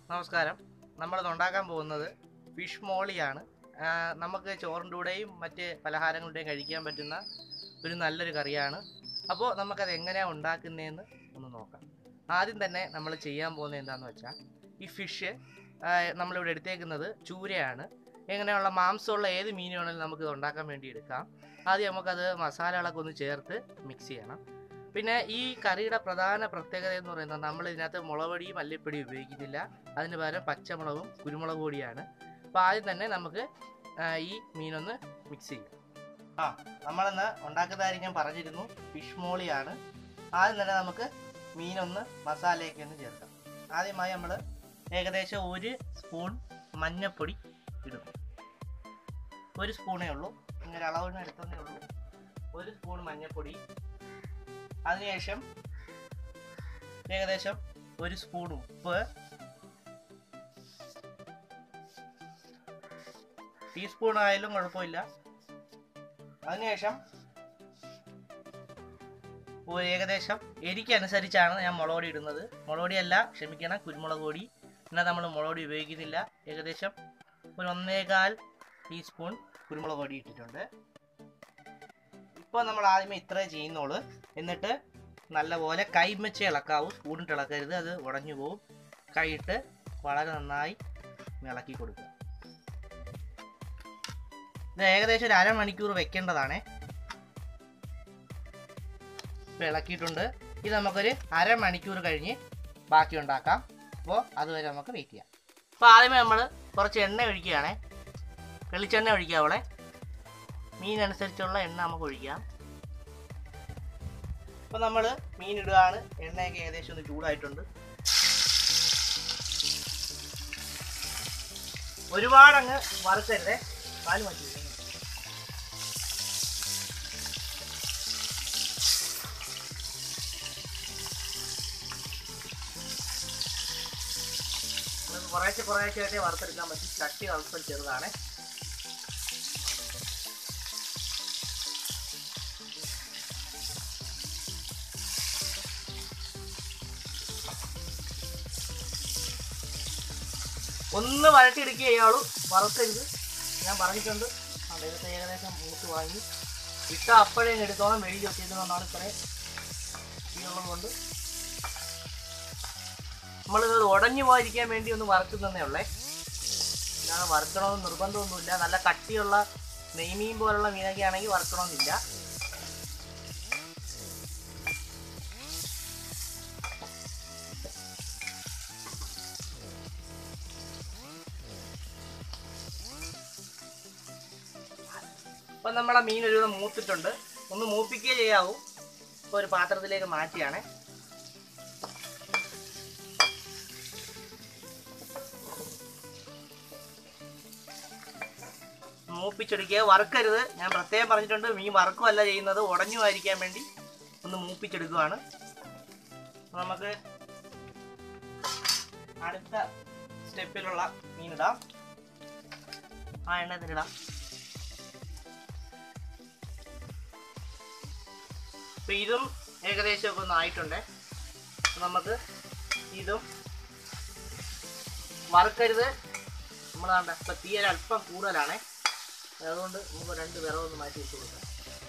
നമസ്കാരം നമ്മളിത് ഉണ്ടാക്കാൻ പോകുന്നത് ഫിഷ് മോളിയാണ് ആ, നമുക്ക് ചോറിൻ്റെ കൂടെയും മറ്റ് പലഹാരങ്ങളുടെയും കഴിക്കാൻ പറ്റുന്ന ഒരു നല്ലൊരു കറിയാണ് അപ്പോൾ നമുക്കത് എങ്ങനെയാണ് ഉണ്ടാക്കുന്നതെന്ന് ഒന്ന് നോക്കാം ആദ്യം തന്നെ നമ്മൾ ചെയ്യാൻ പോകുന്നത് എന്താണെന്ന് വെച്ചാൽ ഈ ഫിഷ് നമ്മളിവിടെ എടുത്തേക്കുന്നത് ചൂരയാണ് എങ്ങനെയുള്ള മാംസമുള്ള ഏത് മീൻ വേണമെങ്കിലും നമുക്കിത് ഉണ്ടാക്കാൻ വേണ്ടി എടുക്കാം ആദ്യം നമുക്കത് മസാലകളൊക്കെ ഒന്ന് ചേർത്ത് മിക്സ് ചെയ്യണം പിന്നെ ഈ കറിയുടെ പ്രധാന പ്രത്യേകത എന്ന് പറയുന്നത് നമ്മൾ ഇതിനകത്ത് മുളക് മല്ലിപ്പൊടി ഉപയോഗിക്കുന്നില്ല അതിന് പകരം പച്ചമുളകും കുരുമുളക് പൊടിയാണ് അപ്പോൾ ആദ്യം തന്നെ നമുക്ക് ആ, ഈ മീനൊന്ന് മിക്സ് ചെയ്യാം ആ നമ്മളിന്ന് ഉണ്ടാക്കുന്നതായി ഞാൻ പറഞ്ഞിരുന്നു ഫിഷ് മോളിയാണ് ആദ്യം തന്നെ നമുക്ക് മീനൊന്ന് മസാലയൊക്കെ ഒന്ന് ചേർക്കാം ആദ്യമായി നമ്മൾ ഏകദേശം ഒരു സ്പൂൺ മഞ്ഞൾപ്പൊടി ഇടും ഒരു സ്പൂണേ ഉള്ളൂ ഇങ്ങനെ അളവിന് എടുത്തതേ ഉള്ളൂ ഒരു സ്പൂൺ മഞ്ഞൾപ്പൊടി അതിനുശേഷം ഏകദേശം ഒരു സ്പൂൺ ഉപ്പ് ടീസ്പൂൺ ആയാലും കുഴപ്പമില്ല അതിനുശേഷം ഒരു ഏകദേശം എരിക്കനുസരിച്ചാണ് ഞാൻ മുളക് പൊടി ഇടുന്നത് മുളക് പൊടിയല്ല ക്ഷമിക്കണം കുരുമുളക് പൊടി എന്നാൽ നമ്മൾ മുളക് പൊടി ഉപയോഗിക്കുന്നില്ല ഏകദേശം ഒരു ഒന്നേകാൽ ടീസ്പൂൺ കുരുമുളക് പൊടി ഇട്ടിട്ടുണ്ട് ഇപ്പോൾ നമ്മൾ ആദ്യമേ ഇത്രേ ചെയ്യുന്നുള്ളൂ എന്നിട്ട് നല്ലപോലെ കൈമച്ച് ഇളക്കാവൂ സ്പൂണിട്ട് ഇളക്കരുത് അത് ഉടഞ്ഞു പോവും കൈയിട്ട് വളരെ നന്നായി ഇളക്കി കൊടുക്കുക ഇത് ഏകദേശം ഒരു അരമണിക്കൂർ വെക്കേണ്ടതാണ് ഇപ്പോൾ ഇളക്കിയിട്ടുണ്ട് ഇത് നമുക്കൊരു അരമണിക്കൂർ കഴിഞ്ഞ് ബാക്കി ഉണ്ടാക്കാം അപ്പോൾ അതുവരെ നമുക്ക് വെയിറ്റ് ചെയ്യാം അപ്പോൾ ആദ്യമേ നമ്മൾ കുറച്ച് എണ്ണ ഒഴിക്കുകയാണേ വെളിച്ചെണ്ണ ഒഴിക്കുക അവളെ മീനനുസരിച്ചുള്ള എണ്ണ നമുക്ക് ഒഴിക്കാം അപ്പോൾ നമ്മൾ മീൻ ഇടുകയാണ് എണ്ണയൊക്കെ ഏകദേശം ഒന്ന് ചൂടായിട്ടുണ്ട് ഒരുപാടങ്ങ് വറുക്കരുതേ പാല് മാറ്റി വെക്കണം. നമുക്ക് കുറേശ്ശെ കുറേശ്ശെ ആയിട്ടേ വറുത്തെടുക്കാൻ പറ്റും ചട്ടി അല്പം ചെറുതാണ് ഒന്ന് വഴട്ടിയെടുക്കുക ചെയ്യാവുള്ളൂ വറുക്കരുത് ഞാൻ പറഞ്ഞിട്ടുണ്ട് അദ്ദേഹത്തെ ഏകദേശം മൂത്ത് വാങ്ങി ഇട്ട അപ്പോഴേ അങ്ങ് എടുത്തോളം വെടി വെച്ചിരുന്നതാണ് ഇത്രയും ഇതുള്ളത് കൊണ്ട് നമ്മളിത് ഉടഞ്ഞു പോയിരിക്കാൻ വേണ്ടി ഒന്ന് വറുക്കുന്നതേ ഉള്ളേ ഞാൻ വറുക്കണമെന്ന് നിർബന്ധമൊന്നുമില്ല നല്ല കട്ടിയുള്ള നെയ്മീൻ പോലുള്ള മീനൊക്കെ ആണെങ്കിൽ വറുക്കണമെന്നില്ല അപ്പം നമ്മളെ മീൻ ഒരു വിധം മൂത്തിട്ടുണ്ട് ഒന്ന് മൂപ്പിക്കുകയേ ചെയ്യാവൂ ഇപ്പോൾ ഒരു പാത്രത്തിലേക്ക് മാറ്റിയാണേ മൂപ്പിച്ചെടുക്കുക വറുക്കരുത് ഞാൻ പ്രത്യേകം പറഞ്ഞിട്ടുണ്ട് മീൻ വറുക്കുമല്ല ചെയ്യുന്നത് ഉടഞ്ഞു വായിരിക്കാൻ വേണ്ടി ഒന്ന് മൂപ്പിച്ചെടുക്കുകയാണ് അപ്പോൾ നമുക്ക് അടുത്ത സ്റ്റെപ്പിലുള്ള മീനിടാം ആ എണ്ണത്തിനിടാം അപ്പൊ ഇതും ഏകദേശം ഒക്കെ ഒന്ന് ആയിട്ടുണ്ട് അപ്പൊ നമുക്ക് ഇതും വറുക്കരുത് നമ്മൾ കണ്ട ഇപ്പൊ തീയൽ അല്പം കൂടുതലാണ് അതുകൊണ്ട് നമുക്ക് രണ്ട് വിറവൊന്ന് മാറ്റി വെച്ച് കൊടുക്കാം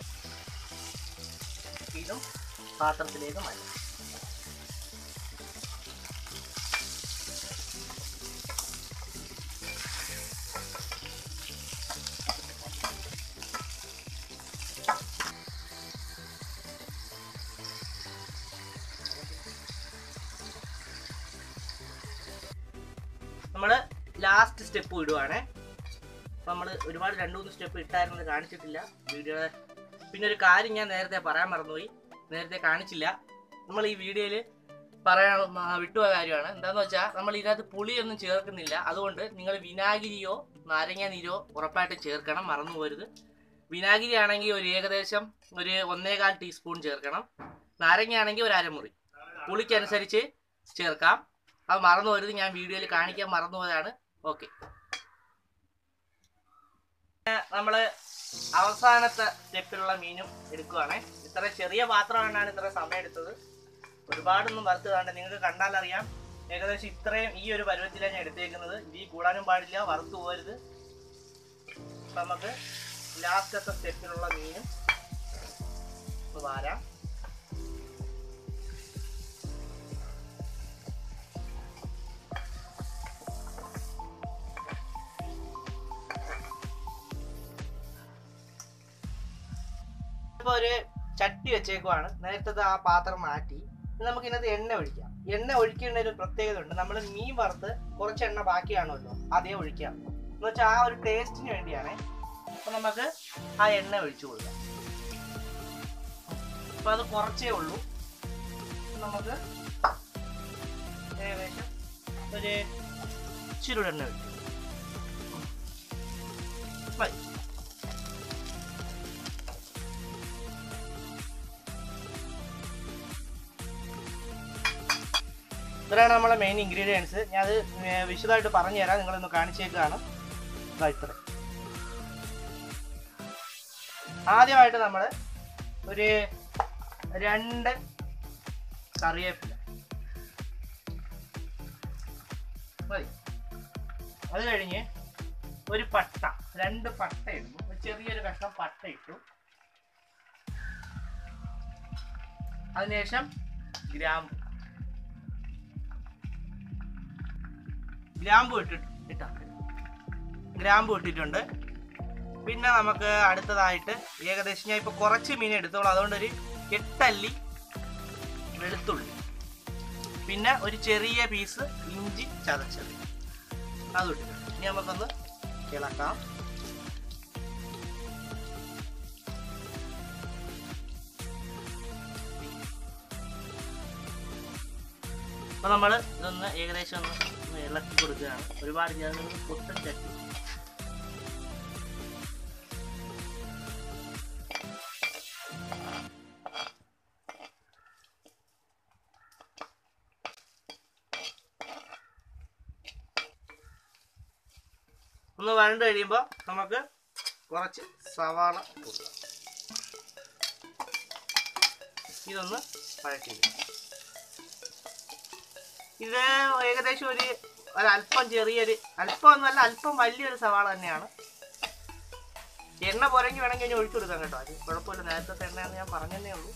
ഇതും പാത്രത്തിലേക്ക് മാറ്റാം നമ്മൾ ലാസ്റ്റ് സ്റ്റെപ്പ് ഇടുവാണ് അപ്പം നമ്മൾ ഒരുപാട് രണ്ട് മൂന്ന് സ്റ്റെപ്പ് ഇട്ടായിരുന്നത് കാണിച്ചിട്ടില്ല വീഡിയോയുടെ പിന്നെ ഒരു കാര്യം ഞാൻ നേരത്തെ പറയാൻ മറന്നുപോയി നേരത്തെ കാണിച്ചില്ല നമ്മൾ ഈ വീഡിയോയിൽ പറയാൻ ആ, വിട്ടുപോയ കാര്യമാണ് എന്താണെന്ന് വെച്ചാൽ നമ്മൾ ഇതിനകത്ത് പുളിയൊന്നും ചേർക്കുന്നില്ല അതുകൊണ്ട് നിങ്ങൾ വിനാഗിരിയോ നാരങ്ങ നീരോ ഉറപ്പായിട്ടും ചേർക്കണം മറന്നു പോരുത് വിനാഗിരി ആണെങ്കിൽ ഒരു ഏകദേശം ഒരു ഒന്നേകാൽ ടീസ്പൂൺ ചേർക്കണം നാരങ്ങ ആണെങ്കിൽ ഒരു അരമുറി പുളിക്കനുസരിച്ച് ചേർക്കാം അത് മറന്നു പോരുത് ഞാൻ വീഡിയോയിൽ കാണിക്കാൻ മറന്നുപോയതാണ് ഓക്കെ നമ്മള് അവസാനത്തെ സ്റ്റെപ്പിലുള്ള മീനും എടുക്കുവാണേ ഇത്ര ചെറിയ പാത്രമായിട്ടാണ് ഇത്ര സമയം എടുത്തത് ഒരുപാടൊന്നും വറുത്ത് കാണണ്ട നിങ്ങൾക്ക് കണ്ടാലറിയാം ഏകദേശം ഇത്രയും ഈ ഒരു പരുവത്തിലാണ് ഞാൻ എടുത്തേക്കുന്നത് ഈ കൂടാനും പാടില്ല വറുത്തു പോകരുത് അപ്പൊ നമുക്ക് ലാസ്റ്റത്തെ സ്റ്റെപ്പിനുള്ള മീനും ഒന്ന് വാരാം ഇപ്പൊ ഒരു ചട്ടി വെച്ചേക്കുവാണ് നേരത്തെ ആ പാത്രം മാറ്റി ഇനി നമുക്ക് ഇതിനകത്ത് എണ്ണ ഒഴിക്കാം എണ്ണ ഒഴിക്കേണ്ട ഒരു പ്രത്യേകത ഉണ്ട് നമ്മൾ മീൻ വറുത്ത് കുറച്ച് എണ്ണ ബാക്കിയാണല്ലോ അതേ ഒഴിക്കാം എന്ന് വെച്ചാൽ ആ ഒരു ടേസ്റ്റിന് വേണ്ടിയാണേ അപ്പൊ നമുക്ക് ആ എണ്ണ ഒഴിച്ചു കൊടുക്കാം അപ്പൊ അത് കുറച്ചേ ഉള്ളൂ നമുക്ക് ഏകദേശം ഒരു ഇച്ചിരി എണ്ണ ഒഴിക്കും മതി ഇത്രയാണ് നമ്മളെ മെയിൻ ഇൻഗ്രീഡിയൻസ് ഞാൻ അത് വിശദമായിട്ട് പറഞ്ഞു തരാം നിങ്ങളൊന്ന് കാണിച്ചേക്കാണ് ഇതാ ഇത്ര ആദ്യമായിട്ട് നമ്മൾ ഒരു രണ്ട് കറിവേപ്പില മതി അത് കഴിഞ്ഞ് ഒരു പട്ട രണ്ട് പട്ട ഇടുന്നു ഒരു ചെറിയൊരു കഷ്ണം പട്ട ഇട്ടു അതിനുശേഷം ഗ്രാമ്പു ഗ്രാമ്പു ഇട്ടിട്ട് ഇട്ടാ ഗ്രാമ്പു ഇട്ടിട്ടുണ്ട് പിന്നെ നമുക്ക് അടുത്തതായിട്ട് ഏകദേശം ഞാൻ ഇപ്പോൾ കുറച്ച് മീൻ എടുത്തോളൂ അതുകൊണ്ട് ഒരു എട്ടല്ലി വെളുത്തുള്ളി പിന്നെ ഒരു ചെറിയ പീസ് ഇഞ്ചി ചതച്ചത് അതും ഇട്ടിട്ടുണ്ട് ഇനി നമുക്കൊന്ന് ഇളക്കാം അപ്പൊ നമ്മൾ ഇതൊന്ന് ഏകദേശം ഒന്ന് ഒന്ന് ഇളക്കി കൊടുക്കുകയാണ് ഒരുപാട് ചേർന്ന് പൊട്ടൻ ചട്ടി ഒന്ന് വരണ്ട് കഴിയുമ്പോൾ നമുക്ക് കുറച്ച് സവാള കൊടുക്കാം ഇതൊന്ന് വഴറ്റിയെടുക്കാം ഇത് ഏകദേശം ഒരു ഒരല്പം ചെറിയൊരു അല്പം ഒന്നല്ല അല്പം വലിയൊരു സവാള തന്നെയാണ് എണ്ണ പോരെങ്കിൽ വേണമെങ്കിൽ ഇനി ഒഴിച്ചു കൊടുക്കാം കേട്ടോ അത് കുഴപ്പമില്ല നേരത്തെ എണ്ണയെന്ന് ഞാൻ പറഞ്ഞതേ ഉള്ളൂ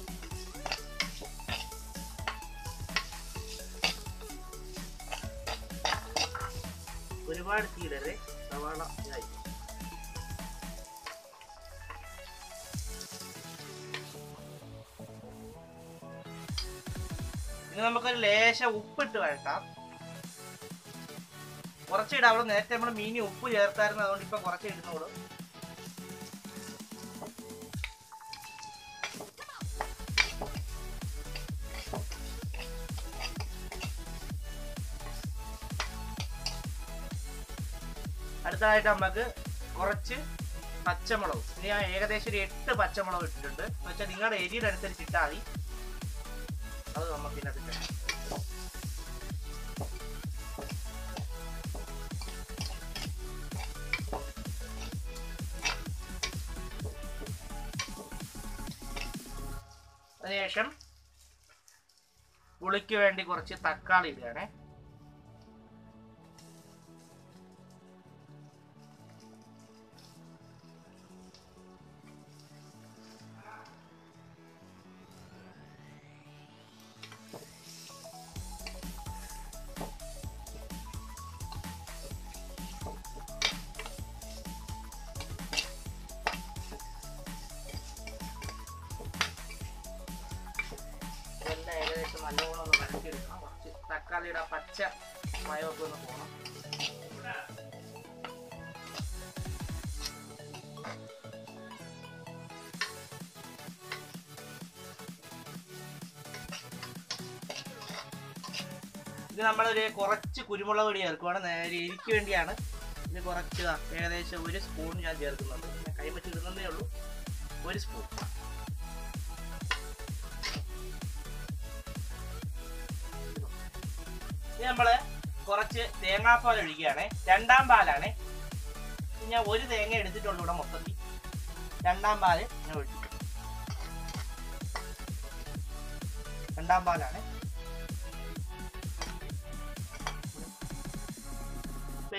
ഒരുപാട് തീരരെ സവാള ഇതായി ഇനി നമുക്കൊരു ലേശം ഉപ്പിട്ട് വഴട്ടാം കുറച്ചിടാം അവിടെ നേരത്തെ നമ്മൾ മീനി ഉപ്പ് ചേർത്തായിരുന്നു അതുകൊണ്ട് ഇപ്പൊ കുറച്ച് ഇടുന്നുള്ളൂ അടുത്തതായിട്ട് നമുക്ക് കുറച്ച് പച്ചമുളക് ഇനി ഞാൻ ഏകദേശം ഒരു എട്ട് പച്ചമുളക് ഇട്ടിട്ടുണ്ട് എന്ന് വെച്ചാൽ നിങ്ങളുടെ എരിയുടെ അനുസരിച്ച് ഇട്ടാൽ മതി അത് നമുക്ക് ഇതിനകത്ത് ഇടാം. അതിനുശേഷം പുളിക്ക് വേണ്ടി കുറച്ച് തക്കാളി ഇടുകയാണേ ഇതെല്ലാം ഏകദേശം നല്ലോണം ഒന്ന് വരട്ടിയെടുക്കണം കുറച്ച് തക്കാളിയുടെ ആ പച്ച മയമൊക്കെ ഒന്ന് പോകണം ഇത് നമ്മളൊരു കുറച്ച് കുരുമുളക് പൊടി ചേർക്കുവാണ് നേരെ എരിക്ക് വേണ്ടിയാണ് ഇത് കുറച്ച് ദാ ഏകദേശം ഒരു സ്പൂൺ ഞാൻ ചേർക്കുന്നുണ്ട് ഞാൻ കൈ വെച്ച് ഇടുന്നതേ ഉള്ളൂ ഒരു സ്പൂൺ ഇനി നമ്മള് കുറച്ച് തേങ്ങാപ്പാൽ ഒഴിക്കുകയാണ് രണ്ടാം പാലാണ് ഇനി ഞാൻ ഒരു തേങ്ങ എടുത്തിട്ടുള്ളൂ ഇവിടെ മൊത്തത്തിൽ രണ്ടാം പാല് ഞാൻ ഒഴിച്ചു രണ്ടാം പാലാണ്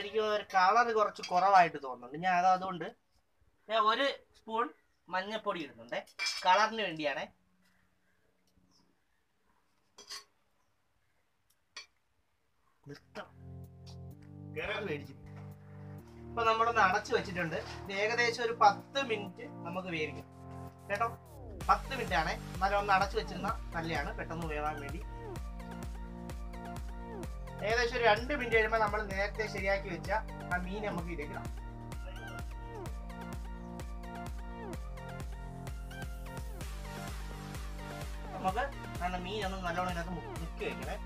എനിക്ക് ഒരു കളർ കുറച്ച് കുറവായിട്ട് തോന്നുന്നുണ്ട് ഞാൻ അത് അതുകൊണ്ട് ഞാൻ ഒരു സ്പൂൺ മഞ്ഞപ്പൊടി ഇടുന്നുണ്ട് കളറിന് വേണ്ടിയാണേ നിർത്തണം. അത് മേടിച്ചു. ഇപ്പൊ നമ്മളൊന്ന് അടച്ചു വെച്ചിട്ടുണ്ട് ഇത് ഏകദേശം ഒരു പത്ത് മിനിറ്റ് നമുക്ക് വേവിക്കാം കേട്ടോ പത്ത് മിനിറ്റ് ആണേ എന്നാലും ഒന്ന് അടച്ചു വെച്ചിരുന്ന നല്ലതാണ് പെട്ടെന്ന് വേവാൻ വേണ്ടി ഏകദേശം ഒരു രണ്ട് മിനിറ്റ് കഴിയുമ്പോൾ നമ്മൾ നേരത്തെ ശരിയാക്കി വെച്ച ആ മീൻ നമുക്ക് ഇതിലേക്ക് ഇടാം നമുക്ക് നല്ല മീൻ ഒന്ന് നല്ലോണം ഇതിനകത്ത് മു- മുക്കി വെക്കണേ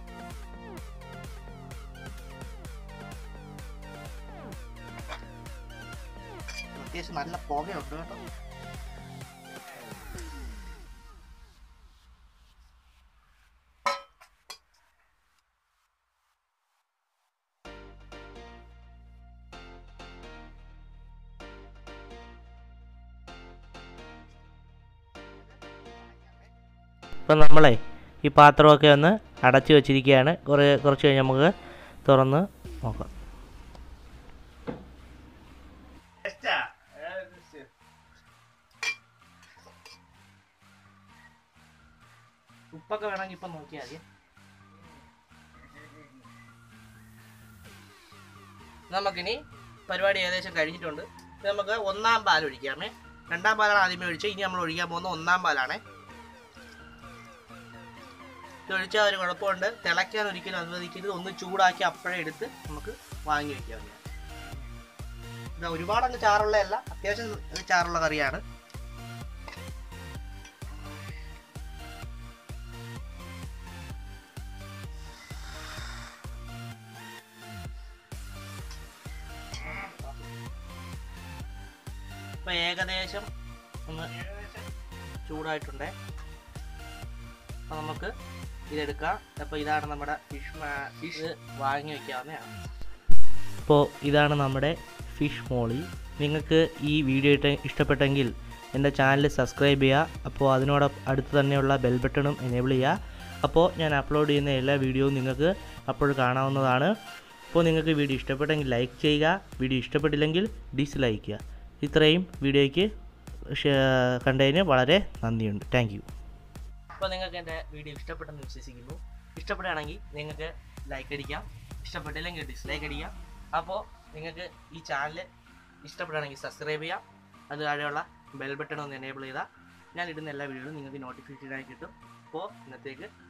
അത്യാവശ്യം നല്ല പുകയുണ്ട് കേട്ടോ ഇപ്പം നമ്മളെ ഈ പാത്രമൊക്കെ ഒന്ന് അടച്ചു വെച്ചിരിക്കുകയാണ് കുറേ കുറച്ച് കഴിഞ്ഞ് നമുക്ക് തുറന്ന് നോക്കാം ഉപ്പൊക്കെ വേണമെങ്കിൽ ഇപ്പം നോക്കിയാൽ മതി നമുക്കിനി പരിപാടി ഏകദേശം കഴിഞ്ഞിട്ടുണ്ട് ഇത് നമുക്ക് ഒന്നാം പാൽ ഒഴിക്കാമേ രണ്ടാം പാലാണ് ആദ്യമേ ഒഴിച്ചത് ഇനി നമ്മൾ ഒഴിക്കാൻ പോകുന്ന ഒന്നാം പാലാണ് ഇത് ഒഴിച്ചാൽ ഒരു കുഴപ്പമുണ്ട് തിളയ്ക്കാൻ ഒരിക്കലും അനുവദിക്കരുത് ഒന്ന് ചൂടാക്കി അപ്പോഴേ എടുത്ത് നമുക്ക് വാങ്ങി വെക്കാവുന്നതാണ് ഇത് ഒരുപാടങ്ങ് ചാറുള്ളതല്ല അത്യാവശ്യം ഒരു ചാറുള്ള കറിയാണ് ഇപ്പൊ ഏകദേശം ഒന്ന് ചൂടായിട്ടുണ്ടേ അപ്പൊ നമുക്ക് ഇതെടുക്കാം അപ്പോൾ ഇതാണ് നമ്മുടെ ഫിഷ് ഫിഷ് വാങ്ങി വെക്കാവുന്നതാണ് അപ്പോൾ ഇതാണ് നമ്മുടെ ഫിഷ് മോളി നിങ്ങൾക്ക് ഈ വീഡിയോ ഇട്ട- ഇഷ്ടപ്പെട്ടെങ്കിൽ എൻ്റെ ചാനൽ സബ്സ്ക്രൈബ് ചെയ്യുക അപ്പോൾ അതിനോട് അടുത്ത് തന്നെയുള്ള ബെൽ ബട്ടണും എനേബിൾ ചെയ്യുക അപ്പോൾ ഞാൻ അപ്ലോഡ് ചെയ്യുന്ന എല്ലാ വീഡിയോയും നിങ്ങൾക്ക് അപ്പോൾ കാണാവുന്നതാണ് അപ്പോൾ നിങ്ങൾക്ക് വീഡിയോ ഇഷ്ടപ്പെട്ടെങ്കിൽ ലൈക്ക് ചെയ്യുക വീഡിയോ ഇഷ്ടപ്പെട്ടില്ലെങ്കിൽ ഡിസ്ലൈക്ക് ചെയ്യുക ഇത്രയും വീഡിയോയ്ക്ക് ഷേ- കണ്ടതിന് വളരെ നന്ദിയുണ്ട് താങ്ക് യു അപ്പോൾ നിങ്ങൾക്ക് എൻ്റെ വീഡിയോ ഇഷ്ടപ്പെട്ടെന്ന് വിശ്വസിക്കുന്നു ഇഷ്ടപ്പെടുകയാണെങ്കിൽ നിങ്ങൾക്ക് ലൈക്ക് അടിക്കാം ഇഷ്ടപ്പെട്ടില്ലെങ്കിൽ ഡിസ്ലൈക്ക് അടിക്കാം അപ്പോൾ നിങ്ങൾക്ക് ഈ ചാനൽ ഇഷ്ടപ്പെടുകയാണെങ്കിൽ സബ്സ്ക്രൈബ് ചെയ്യാം അത് താഴെയുള്ള ബെൽ ബട്ടൺ ഒന്ന് എനേബിൾ ചെയ്താൽ ഞാൻ ഇടുന്ന എല്ലാ വീഡിയോയും നിങ്ങൾക്ക് നോട്ടിഫിക്കേഷനായി കിട്ടും അപ്പോൾ ഇന്നത്തേക്ക്